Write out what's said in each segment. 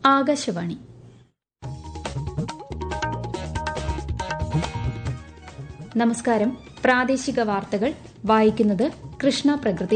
ആകാശവാണി നമസ്കാരം പ്രാദേശിക വാർത്തകൾ വായിക്കുന്നത് കൃഷ്ണ പ്രകൃതി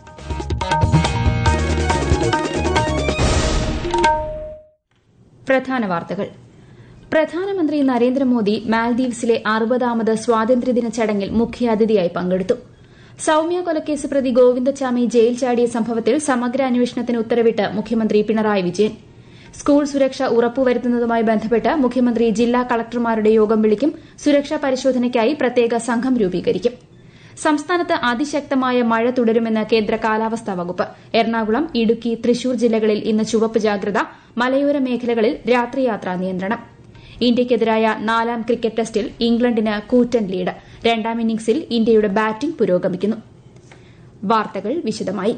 പ്രധാന വാർത്തകൾ പ്രധാനമന്ത്രി നരേന്ദ്രമോദി മാൽദീവ്സിലെ അറുപതാമത് സ്വാതന്ത്ര്യദിന ചടങ്ങിൽ മുഖ്യാതിഥിയായി പങ്കെടുത്തു സൌമ്യ കൊലക്കേസ് പ്രതി ഗോവിന്ദച്ചാമി ജയിൽ ചാടിയ സംഭവത്തിൽ സമഗ്ര അന്വേഷണത്തിന് ഉത്തരവിട്ട് മുഖ്യമന്ത്രി പിണറായി വിജയൻ സ്കൂൾ സുരക്ഷ ഉറപ്പുവരുത്തുന്നതുമായി ബന്ധപ്പെട്ട് മുഖ്യമന്ത്രി ജില്ലാ കളക്ടർമാരുടെ യോഗം വിളിക്കും സുരക്ഷാ പരിശോധനയ്ക്കായി പ്രത്യേക സംഘം രൂപീകരിക്കും സംസ്ഥാനത്ത് അതിശക്തമായ മഴ തുടരുമെന്ന് കേന്ദ്ര കാലാവസ്ഥാ വകുപ്പ് എറണാകുളം ഇടുക്കി തൃശൂർ ജില്ലകളിൽ ഇന്ന് ചുവപ്പ് ജാഗ്രത മലയോര മേഖലകളിൽ രാത്രിയാത്രാ നിയന്ത്രണം ഇന്ത്യയ്ക്കെതിരായ നാലാം ക്രിക്കറ്റ് ടെസ്റ്റിൽ ഇംഗ്ലണ്ടിന് കൂറ്റൻ ലീഡ് രണ്ടാം ഇന്നിംഗ്സിൽ ഇന്ത്യയുടെ ബാറ്റിംഗ് പുരോഗമിക്കുന്നു വാർത്തകൾ വിശദമായി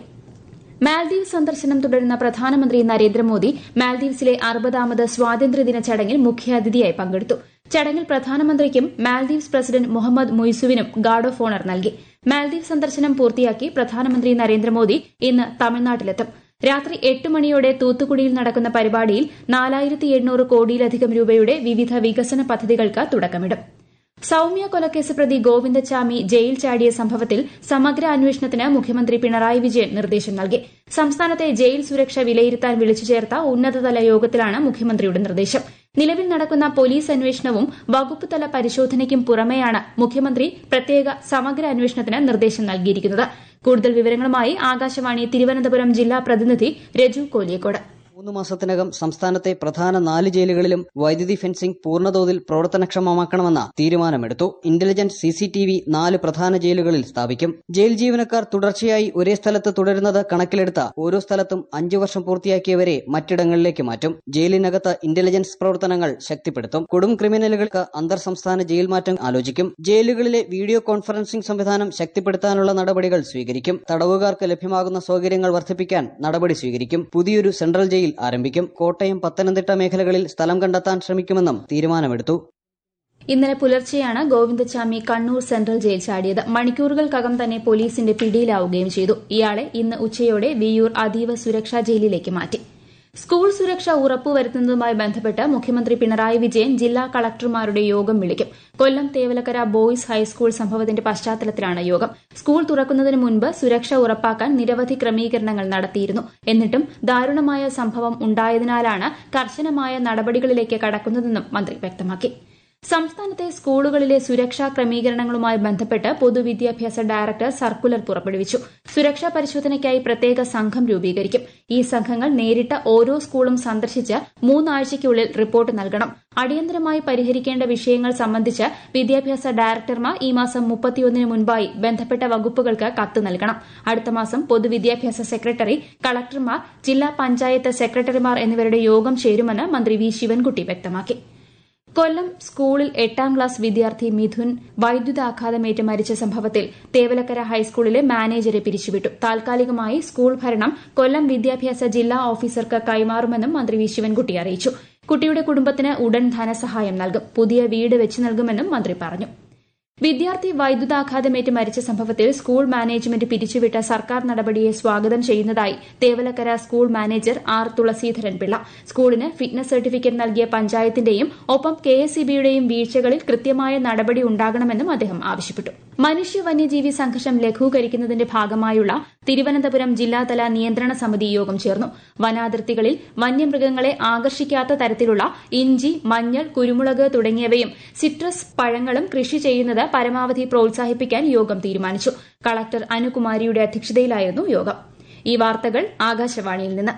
മാൽദീവ് സന്ദർശനം തുടരുന്ന പ്രധാനമന്ത്രി നരേന്ദ്രമോദി മാൽദീവ്സിലെ അറുപതാമത് സ്വാതന്ത്ര്യദിന ചടങ്ങിൽ മുഖ്യാതിഥിയായി പങ്കെടുത്തു ചടങ്ങിൽ പ്രധാനമന്ത്രിക്കും മാൽദീവ്സ് പ്രസിഡന്റ് മുഹമ്മദ് മുയ്സുവിനും ഗാർഡ് ഓഫ് ഓണർ നൽകി മാൽദീവ് സന്ദർശനം പൂർത്തിയാക്കി പ്രധാനമന്ത്രി നരേന്ദ്രമോദി ഇന്ന് തമിഴ്നാട്ടിലെത്തും രാത്രി എട്ട് മണിയോടെ തൂത്തുക്കുടിയിൽ നടക്കുന്ന പരിപാടിയിൽ നാലായിരത്തി എണ്ണൂറ് കോടിയിലധികം രൂപയുടെ വിവിധ വികസന പദ്ധതികൾക്ക് തുടക്കമിടും സൌമ്യ കൊലക്കേസ് പ്രതി ഗോവിന്ദച്ചാമി ജയിൽ ചാടിയ സംഭവത്തിൽ സമഗ്ര അന്വേഷണത്തിന് മുഖ്യമന്ത്രി പിണറായി വിജയൻ നിർദ്ദേശം നൽകി സംസ്ഥാനത്തെ ജയിൽ സുരക്ഷ വിലയിരുത്താൻ വിളിച്ചു ചേർത്ത ഉന്നതതല യോഗത്തിലാണ് മുഖ്യമന്ത്രിയുടെ നിർദ്ദേശം നിലവിൽ നടക്കുന്ന പോലീസ് അന്വേഷണവും വകുപ്പ് തല പരിശോധനയ്ക്കും പുറമെയാണ് മുഖ്യമന്ത്രി പ്രത്യേക സമഗ്ര അന്വേഷണത്തിന് നിർദ്ദേശം നൽകിയിരിക്കുന്നത് കൂടുതൽ വിവരങ്ങളുമായി ആകാശവാണി തിരുവനന്തപുരം ജില്ലാ പ്രതിനിധി രജു കോലിയക്കോട് മൂന്ന് മാസത്തിനകം സംസ്ഥാനത്തെ പ്രധാന നാല് ജയിലുകളിലും വൈദ്യുതി ഫെൻസിംഗ് പൂർണ്ണതോതിൽ പ്രവർത്തനക്ഷമമാക്കണമെന്ന തീരുമാനമെടുത്തു intelligence C C T V നാല് പ്രധാന ജയിലുകളിൽ സ്ഥാപിക്കും ജയിൽ ജീവനക്കാർ തുടർച്ചയായി ഒരേ സ്ഥലത്ത് തുടരുന്നത് കണക്കിലെടുത്ത ഓരോ സ്ഥലത്തും അഞ്ചു വർഷം പൂർത്തിയാക്കിയവരെ മറ്റിടങ്ങളിലേക്ക് മാറ്റും ജയിലിനകത്ത് ഇന്റലിജൻസ് പ്രവർത്തനങ്ങൾ ശക്തിപ്പെടുത്തും കൊടും ക്രിമിനലുകൾക്ക് അന്തർ സംസ്ഥാന ജയിൽ മാറ്റം ആലോചിക്കും ജയിലുകളിലെ വീഡിയോ കോൺഫറൻസിംഗ് സംവിധാനം ശക്തിപ്പെടുത്താനുള്ള നടപടികൾ സ്വീകരിക്കും തടവുകാർക്ക് ലഭ്യമാകുന്ന സൗകര്യങ്ങൾ വർദ്ധിപ്പിക്കാൻ നടപടി സ്വീകരിക്കും പുതിയൊരു സെൻട്രൽ ജയിൽ ആരംഭിക്കും കോട്ടയം പത്തനംതിട്ട മേഖലകളിൽ സ്ഥലം കണ്ടെത്താൻ ശ്രമിക്കുമെന്നും തീരുമാനമെടുത്തു ഇന്നലെ പുലർച്ചെയാണ് ഗോവിന്ദച്ചാമി കണ്ണൂർ സെൻട്രൽ ജയിൽ ചാടിയത് മണിക്കൂറുകൾക്കകം തന്നെ പോലീസിന്റെ പിടിയിലാവുകയും ചെയ്തു ഇയാളെ ഇന്ന് ഉച്ചയോടെ വിയൂർ അതീവ സുരക്ഷാ ജയിലിലേക്ക് മാറ്റി സ്കൂൾ സുരക്ഷ ഉറപ്പുവരുത്തുന്നതുമായി ബന്ധപ്പെട്ട് മുഖ്യമന്ത്രി പിണറായി വിജയൻ ജില്ലാ കളക്ടർമാരുടെ യോഗം വിളിക്കും കൊല്ലം തേവലക്കര ബോയ്സ് ഹൈസ്കൂൾ സംഭവത്തിന്റെ പശ്ചാത്തലത്തിലാണ് യോഗം സ്കൂൾ തുറക്കുന്നതിന് മുൻപ് സുരക്ഷ ഉറപ്പാക്കാൻ നിരവധി ക്രമീകരണങ്ങൾ നടത്തിയിരുന്നു എന്നിട്ടും ദാരുണമായ സംഭവം ഉണ്ടായതിനാലാണ് കർശനമായ നടപടികളിലേക്ക് കടക്കുന്നതെന്നും മന്ത്രി വ്യക്തമാക്കി സംസ്ഥാനത്തെ സ്കൂളുകളിലെ സുരക്ഷാ ക്രമീകരണങ്ങളുമായി ബന്ധപ്പെട്ട് പൊതുവിദ്യാഭ്യാസ ഡയറക്ടർ സർക്കുലർ പുറപ്പെടുവിച്ചു സുരക്ഷാ പരിശോധനയ്ക്കായി പ്രത്യേക സംഘം രൂപീകരിക്കും ഈ സംഘങ്ങൾ നേരിട്ട് ഓരോ സ്കൂളും സന്ദർശിച്ച് മൂന്നാഴ്ചയ്ക്കുള്ളിൽ റിപ്പോർട്ട് നൽകണം അടിയന്തരമായി പരിഹരിക്കേണ്ട വിഷയങ്ങൾ സംബന്ധിച്ച് വിദ്യാഭ്യാസ ഡയറക്ടർമാർ ഈ മാസം മുപ്പത്തിയൊന്നിന് മുൻപായി ബന്ധപ്പെട്ട വകുപ്പുകൾക്ക് കത്ത് നൽകണം അടുത്ത മാസം പൊതുവിദ്യാഭ്യാസ സെക്രട്ടറി കളക്ടർമാർ ജില്ലാ പഞ്ചായത്ത് സെക്രട്ടറിമാർ എന്നിവരുടെ യോഗം ചേരുമെന്ന് മന്ത്രി വി ശിവൻകുട്ടി വ്യക്തമാക്കി കൊല്ലം സ്കൂളിൽ എട്ടാം ക്ലാസ് വിദ്യാർത്ഥി മിഥുൻ വൈദ്യുതാഘാതമേറ്റ് മരിച്ച സംഭവത്തിൽ തേവലക്കര ഹൈസ്കൂളിലെ മാനേജരെ പിരിച്ചുവിട്ടു താൽക്കാലികമായി സ്കൂൾ ഭരണം കൊല്ലം വിദ്യാഭ്യാസ ജില്ലാ ഓഫീസർക്ക് കൈമാറുമെന്നും മന്ത്രി വി ശിവൻകുട്ടി അറിയിച്ചു കുട്ടിയുടെ കുടുംബത്തിന് ഉടൻ ധനസഹായം നൽകും പുതിയ വീട് വെച്ച് നൽകുമെന്നും മന്ത്രി പറഞ്ഞു വിദ്യാർത്ഥി വൈദ്യുതാഘാതമേറ്റ് മരിച്ച സംഭവത്തിൽ സ്കൂൾ മാനേജ്മെന്റ് പിരിച്ചുവിട്ട സർക്കാർ നടപടിയെ സ്വാഗതം ചെയ്യുന്നതായി Thevalakkara school manager R Thulaseedharan Pillai സ്കൂളിന് ഫിറ്റ്നസ് സർട്ടിഫിക്കറ്റ് നൽകിയ പഞ്ചായത്തിന്റെയും ഒപ്പം കെ എസ് ഇ ബിയുടെയും വീഴ്ചകളിൽ കൃത്യമായ നടപടി ഉണ്ടാകണമെന്നും അദ്ദേഹം ആവശ്യപ്പെട്ടു മനുഷ്യ വന്യജീവി സംഘർഷം ലഘൂകരിക്കുന്നതിന്റെ ഭാഗമായുള്ള തിരുവനന്തപുരം ജില്ലാതല നിയന്ത്രണ സമിതി യോഗം ചേർന്നു വനാതിർത്തികളിൽ വന്യമൃഗങ്ങളെ ആകർഷിക്കാത്ത തരത്തിലുള്ള ഇഞ്ചി മഞ്ഞൾ കുരുമുളക് തുടങ്ങിയവയും സിട്രസ് പഴങ്ങളും കൃഷി ചെയ്യുന്നത് പരമാവധി പ്രോത്സാഹിപ്പിക്കാൻ യോഗം തീരുമാനിച്ചു കളക്ടർ അനുകുമാരിയുടെ അധ്യക്ഷതയിലായിരുന്നു യോഗം ഈ വാർത്തകൾ ആകാശവാണിയിൽ നിന്ന്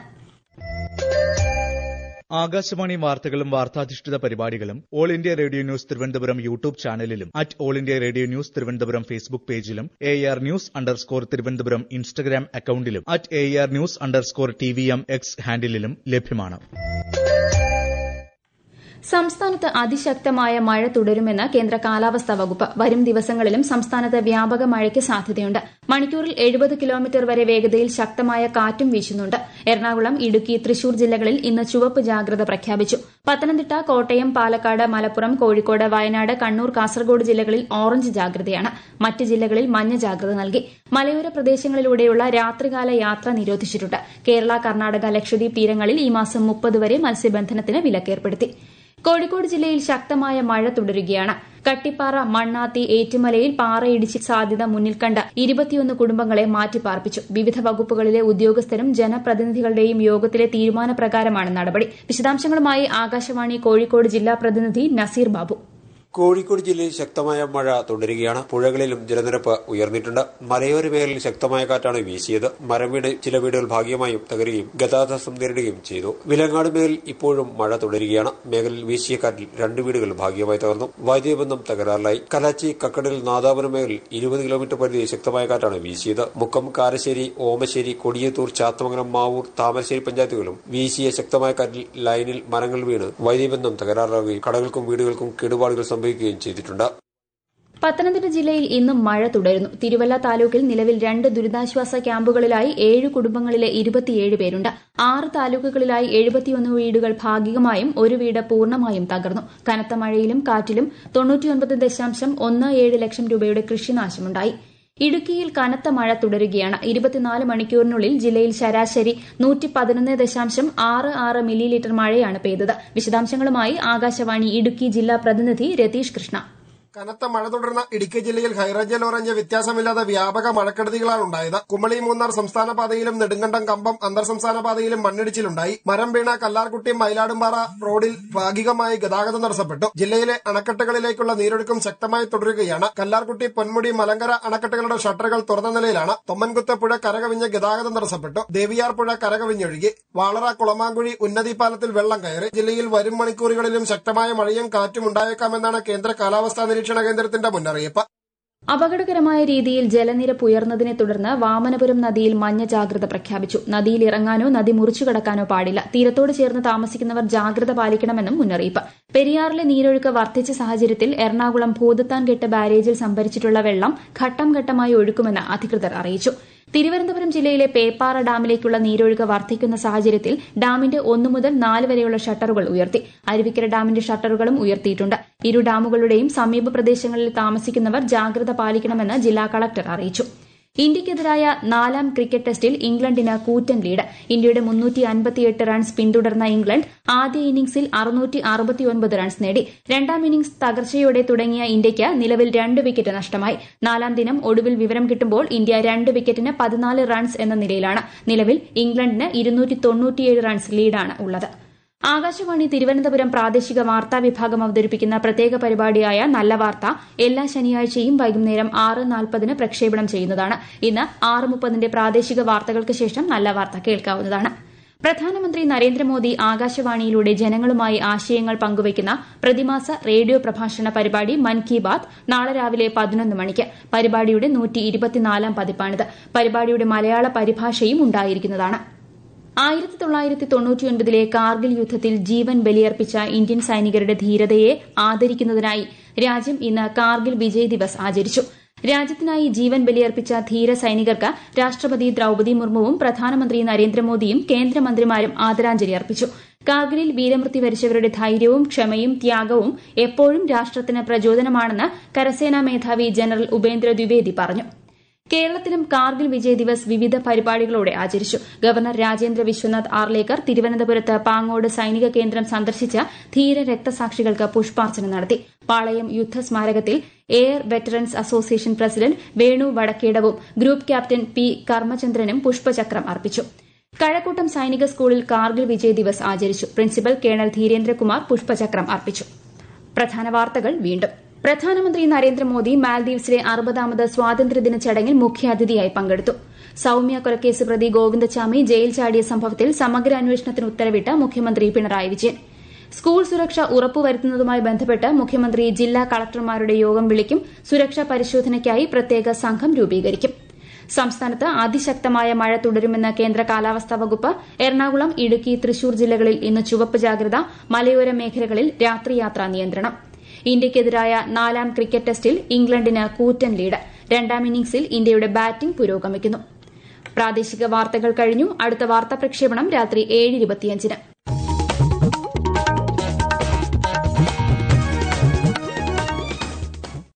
ആകാശവാണി വാർത്തകളും വാർത്താധിഷ്ഠിത പരിപാടികളും all India radio news Thiruvananthapuram YouTube ചാനലിലും at all India radio news Thiruvananthapuram Facebook പേജിലും A R news underscore Thiruvananthapuram Instagram അക്കൌണ്ടിലും at A R news underscore T V M X ഹാൻഡിലും ലഭ്യമാണ് സംസ്ഥാനത്ത് അതിശക്തമായ മഴ തുടരുമെന്ന് കേന്ദ്ര കാലാവസ്ഥാ വകുപ്പ് വരും ദിവസങ്ങളിലും സംസ്ഥാനത്ത് വ്യാപക മഴയ്ക്ക് സാധ്യതയുണ്ട് മണിക്കൂറിൽ എഴുപത് കിലോമീറ്റർ വരെ വേഗതയിൽ ശക്തമായ കാറ്റും വീശുന്നുണ്ട് എറണാകുളം ഇടുക്കി തൃശൂർ ജില്ലകളിൽ ഇന്ന് ചുവപ്പ് ജാഗ്രത പ്രഖ്യാപിച്ചു പത്തനംതിട്ട കോട്ടയം പാലക്കാട് മലപ്പുറം കോഴിക്കോട് വയനാട് കണ്ണൂർ കാസർഗോഡ് ജില്ലകളിൽ ഓറഞ്ച് ജാഗ്രതയാണ് മറ്റ് ജില്ലകളിൽ മഞ്ഞ ജാഗ്രത നൽകി മലയോര പ്രദേശങ്ങളിലൂടെയുള്ള രാത്രികാല യാത്ര നിരോധിച്ചിട്ടുണ്ട് കേരള കർണാടക ലക്ഷദ്വീപ് തീരങ്ങളിൽ ഈ മാസം മുപ്പത് വരെ മത്സ്യബന്ധനത്തിന് വിലക്കേർപ്പെടുത്തി കോഴിക്കോട് ജില്ലയിൽ ശക്തമായ മഴ തുടരുകയാണ് കട്ടിപ്പാറ മണ്ണാത്തി ഏറ്റുമലയിൽ പാറയിടിച്ച് സാധ്യത മുന്നിൽ കണ്ട് ഇരുപത്തിയൊന്ന് കുടുംബങ്ങളെ മാറ്റിപ്പാർപ്പിച്ചു വിവിധ വകുപ്പുകളിലെ ഉദ്യോഗസ്ഥരും ജനപ്രതിനിധികളുടെയും യോഗത്തിലെ തീരുമാനപ്രകാരമാണ് നടപടി വിശദാംശങ്ങളുമായി ആകാശവാണി കോഴിക്കോട് ജില്ലാ പ്രതിനിധി നസീർ ബാബു കോഴിക്കോട് ജില്ലയിൽ ശക്തമായ മഴ തുടരുകയാണ് പുഴകളിലും ജലനിരപ്പ് ഉയർന്നിട്ടുണ്ട് മലയോര മേഖലയിൽ ശക്തമായ കാറ്റാണ് വീശിയത് മരം വീണ് ചില വീടുകൾ ഭാഗികമായും തകരുകയും ഗതാഗതം നേരിടുകയും ചെയ്തു വിലങ്ങാട് മേഖലയിൽ ഇപ്പോഴും മഴ തുടരുകയാണ് മേഖലയിൽ വീശിയ കാറ്റിൽ രണ്ട് വീടുകൾ ഭാഗികമായി തകർന്നു വൈദ്യുതി ബന്ധം തകരാറിലായി കലാച്ചി കക്കടൽ നാദാപുരം മേഖലയിൽ ഇരുപത് കിലോമീറ്റർ പരിധി ശക്തമായ കാറ്റാണ് വീശിയത് മുക്കം കാരശ്ശേരി ഓമശ്ശേരി കൊടിയത്തൂർ ചാത്തമംഗലം മാവൂർ താമരശ്ശേരി പഞ്ചായത്തുകളും വീശിയ ശക്തമായ കാറ്റിൽ ലൈനിൽ മരങ്ങൾ വീണ് വൈദ്യുതി ബന്ധം തകരാറിലാകുകയും കടകൾക്കും വീടുകൾക്കും കേടുപാടുകൾ സംഭവിക്കുകയും ചെയ്തിട്ടുണ്ട് പത്തനംതിട്ട ജില്ലയിൽ ഇന്നും മഴ തുടരുന്നു തിരുവല്ല താലൂക്കിൽ നിലവിൽ രണ്ട് ദുരിതാശ്വാസ ക്യാമ്പുകളിലായി ഏഴ് കുടുംബങ്ങളിലെ ഇരുപത്തിയേഴ് പേരുണ്ട് ആറ് താലൂക്കുകളിലായി എഴുപത്തിയൊന്ന് വീടുകൾ ഭാഗികമായും ഒരു വീട് പൂർണ്ണമായും തകർന്നു കനത്ത മഴയിലും കാറ്റിലും തൊണ്ണൂറ്റിയൊൻപത് ദശാംശം ഒന്ന് ഏഴ് ലക്ഷം രൂപയുടെ കൃഷിനാശമുണ്ടായി ഇടുക്കിയിൽ കനത്ത മഴ തുടരുകയാണ് ഇരുപത്തിനാല് മണിക്കൂറിനുള്ളിൽ ജില്ലയിൽ ശരാശരി നൂറ്റി പതിനൊന്ന് ദശാംശം ആറ് ആറ് മില്ലി ലിറ്റർ മഴയാണ് പെയ്തത് വിശദാംശങ്ങളുമായി ആകാശവാണി ഇടുക്കി ജില്ലാ പ്രതിനിധി രതീഷ് കൃഷ്ണ കനത്ത മഴ തുടർന്ന ഇടുക്കി ജില്ലയിൽ ഹൈറേഞ്ച് ഓറഞ്ച് വ്യത്യാസമില്ലാതെ വ്യാപക മഴക്കെടുതികളാണ് ഉണ്ടായത് കുമളി മൂന്നാർ സംസ്ഥാന പാതയിലും നെടുങ്കണ്ടം കമ്പം അന്തർ സംസ്ഥാന പാതയിലും മണ്ണിടിച്ചിലുണ്ടായി മരം വീണ കല്ലാർകുട്ടി മയിലാടുംപാറ റോഡിൽ ഭാഗികമായി ഗതാഗതം തടസ്സപ്പെട്ടു ജില്ലയിലെ അണക്കെട്ടുകളിലേക്കുള്ള നീരൊഴുക്കും ശക്തമായി തുടരുകയാണ് കല്ലാർകുട്ടി പൊന്മുടി മലങ്കര അണക്കെട്ടുകളുടെ ഷട്ടറുകൾ തുറന്ന നിലയിലാണ് തൊമ്മൻകുത്ത് പുഴ കരകവിഞ്ഞ് ഗതാഗതം തടസ്സപ്പെട്ടു ദേവിയാർ പുഴ കരകവിഞ്ഞൊഴുകി വാളറ കുളമാങ്കുഴി ഉന്നതി പാലത്തിൽ വെള്ളം കയറി ജില്ലയിൽ വരും മണിക്കൂറുകളിലും ശക്തമായ മഴയും കാറ്റും ഉണ്ടായേക്കാമെന്നാണ് കേന്ദ്ര കാലാവസ്ഥാ നിരീക്ഷണ കേന്ദ്രത്തിന്റെ മുന്നറിയിപ്പ് അപകടകരമായ രീതിയിൽ ജലനിരപ്പ് ഉയർന്നതിനെ തുടർന്ന് വാമനപുരം നദിയിൽ മഞ്ഞ ജാഗ്രത പ്രഖ്യാപിച്ചു നദിയിൽ ഇറങ്ങാനോ നദി മുറിച്ചു കടക്കാനോ പാടില്ല തീരത്തോട് ചേർന്ന് താമസിക്കുന്നവർ ജാഗ്രത പാലിക്കണമെന്നും മുന്നറിയിപ്പ് പെരിയാറിലെ നീരൊഴുക്ക് വർദ്ധിച്ച സാഹചര്യത്തിൽ എറണാകുളം ഭൂതത്താൻകെട്ട് ബാരേജിൽ സംഭരിച്ചിട്ടുള്ള വെള്ളം ഘട്ടം ഘട്ടമായി ഒഴുക്കുമെന്ന് അധികൃതർ അറിയിച്ചു തിരുവനന്തപുരം ജില്ലയിലെ പേപ്പാറ ഡാമിലേക്കുള്ള നീരൊഴുക്ക് വർദ്ധിക്കുന്ന സാഹചര്യത്തിൽ ഡാമിന്റെ ഒന്നു മുതൽ നാല് വരെയുള്ള ഷട്ടറുകൾ ഉയർത്തി അരുവിക്കര ഡാമിന്റെ ഷട്ടറുകളും ഉയർത്തിയിട്ടുണ്ട് ഇരു ഡാമുകളുടെയും സമീപ പ്രദേശങ്ങളിൽ താമസിക്കുന്നവർ ജാഗ്രത പാലിക്കണമെന്ന് ജില്ലാ കളക്ടർ അറിയിച്ചു ഇന്ത്യയ്ക്കെതിരായ നാലാം ക്രിക്കറ്റ് ടെസ്റ്റിൽ ഇംഗ്ലണ്ടിന് കൂറ്റൻ ലീഡ് ഇന്ത്യയുടെ മുന്നൂറ്റി അൻപത്തിയെട്ട് റൺസ് പിന്തുടർന്ന ഇംഗ്ലണ്ട് ആദ്യ ഇന്നിംഗ്സിൽ അറുന്നൂറ്റി അറുപത്തിയൊൻപത് റൺസ് നേടി രണ്ടാം ഇന്നിംഗ്സ് തകർച്ചയോടെ തുടങ്ങിയ ഇന്ത്യയ്ക്ക് നിലവിൽ രണ്ട് വിക്കറ്റ് നഷ്ടമായി നാലാം ദിനം ഒടുവിൽ വിവരം കിട്ടുമ്പോൾ ഇന്ത്യ രണ്ട് വിക്കറ്റിന് പതിനാല് റൺസ് എന്ന നിലയിലാണ് നിലവിൽ ഇംഗ്ലണ്ടിന് ഇരുന്നൂറ്റി തൊണ്ണൂറ്റിയേഴ് റൺസ് ലീഡാണ് ഉള്ളത് ആകാശവാണി തിരുവനന്തപുരം പ്രാദേശിക വാർത്താ വിഭാഗം അവതരിപ്പിക്കുന്ന പ്രത്യേക പരിപാടിയായ നല്ല വാർത്ത എല്ലാ ശനിയാഴ്ചയും വൈകുന്നേരം ആറ് നാൽപ്പതിന് പ്രക്ഷേപണം ചെയ്യുന്നതാണ് ഇന്ന് ആറ് മുപ്പതിന്റെ പ്രാദേശിക വാർത്തകൾക്ക് ശേഷം നല്ല വാർത്ത കേൾക്കാവുന്നതാണ് പ്രധാനമന്ത്രി നരേന്ദ്രമോദി ആകാശവാണിയിലൂടെ ജനങ്ങളുമായി ആശയങ്ങൾ പങ്കുവയ്ക്കുന്ന പ്രതിമാസ റേഡിയോ പ്രഭാഷണ പരിപാടി മൻ കി ബാത് നാളെ രാവിലെ പതിനൊന്ന് മണിക്ക് പരിപാടിയുടെ നൂറ്റി ഇരുപത്തിനാലാം പതിപ്പാണിത് പരിപാടിയുടെ മലയാള പരിഭാഷയും ഉണ്ടായിരിക്കുന്നതാണ് ആയിരത്തി തൊള്ളായിരത്തി തൊണ്ണൂറ്റിയൊൻപതിലെ കാർഗിൽ യുദ്ധത്തിൽ ജീവൻ ബലിയർപ്പിച്ച ഇന്ത്യൻ സൈനികരുടെ ധീരതയെ ആദരിക്കുന്നതിനായി രാജ്യം ഇന്ന് കാർഗിൽ വിജയ് ദിവസ് ആചരിച്ചു രാജ്യത്തിനായി ജീവൻ ബലിയർപ്പിച്ച ധീര സൈനികർക്ക് രാഷ്ട്രപതി ദ്രൌപദി മുർമുവും പ്രധാനമന്ത്രി നരേന്ദ്രമോദിയും കേന്ദ്രമന്ത്രിമാരും ആദരാഞ്ജലി അർപ്പിച്ചു കാർഗിലിൽ വീരമൃത്യു വരിച്ചവരുടെ ധൈര്യവും ക്ഷമയും ത്യാഗവും എപ്പോഴും രാഷ്ട്രത്തിന് പ്രചോദനമാണെന്ന് കരസേനാ മേധാവി ജനറൽ ഉപേന്ദ്ര ദ്വിവേദി പറഞ്ഞു കേരളത്തിലും കാർഗിൽ വിജയ് ദിവസ് വിവിധ പരിപാടികളോടെ ആചരിച്ചു ഗവർണർ രാജേന്ദ്ര വിശ്വനാഥ് ആർലേക്കർ തിരുവനന്തപുരത്ത് പാങ്ങോട് സൈനിക കേന്ദ്രം സന്ദർശിച്ച് ധീര രക്തസാക്ഷികൾക്ക് പുഷ്പാർച്ചന നടത്തി പാളയം യുദ്ധ സ്മാരകത്തിൽ air veterans association president Venu വടക്കേടവും ഗ്രൂപ്പ് ക്യാപ്റ്റൻ പി കർമ്മചന്ദ്രനും പുഷ്പചക്രം അർപ്പിച്ചു കഴക്കൂട്ടം സൈനിക സ്കൂളിൽ കാർഗിൽ വിജയ് ദിവസ് ആചരിച്ചു പ്രിൻസിപ്പൽ കേണൽ ധീരേന്ദ്രകുമാർ പുഷ്പചക്രം അർപ്പിച്ചു പ്രധാന വാർത്തകൾ വീണ്ടും പ്രധാനമന്ത്രി നരേന്ദ്രമോദി മാൽദീവ്സിലെ അറുപതാമത് സ്വാതന്ത്ര്യദിന ചടങ്ങിൽ മുഖ്യാതിഥിയായി പങ്കെടുത്തു സൌമ്യ കൊലക്കേസ് പ്രതി ഗോവിന്ദച്ചാമി ജയിൽ ചാടിയ സംഭവത്തിൽ സമഗ്ര അന്വേഷണത്തിന് ഉത്തരവിട്ട് മുഖ്യമന്ത്രി പിണറായി വിജയൻ സ്കൂൾ സുരക്ഷ ഉറപ്പുവരുത്തുന്നതുമായി ബന്ധപ്പെട്ട് മുഖ്യമന്ത്രി ജില്ലാ കളക്ടർമാരുടെ യോഗം വിളിക്കും സുരക്ഷാ പരിശോധനയ്ക്കായി പ്രത്യേക സംഘം രൂപീകരിക്കും സംസ്ഥാനത്ത് അതിശക്തമായ മഴ തുടരുമെന്ന് കേന്ദ്ര കാലാവസ്ഥാ വകുപ്പ് എറണാകുളം ഇടുക്കി തൃശൂർ ജില്ലകളിൽ ഇന്ന് ചുവപ്പ് ജാഗ്രത മലയോര മേഖലകളിൽ രാത്രിയാത്രാ നിയന്ത്രണം ഇന്ത്യയ്ക്കെതിരായ നാലാം ക്രിക്കറ്റ് ടെസ്റ്റിൽ ഇംഗ്ലണ്ടിന് കൂറ്റൻ ലീഡ് രണ്ടാം ഇന്നിംഗ്സിൽ ഇന്ത്യയുടെ ബാറ്റിംഗ് പുരോഗമിക്കുന്നു പ്രാദേശിക വാർത്തകൾ കഴിഞ്ഞു അടുത്ത വാർത്താ പ്രക്ഷേപണം രാത്രി ഏഴ് ഇരുപത്തിയഞ്ചിന്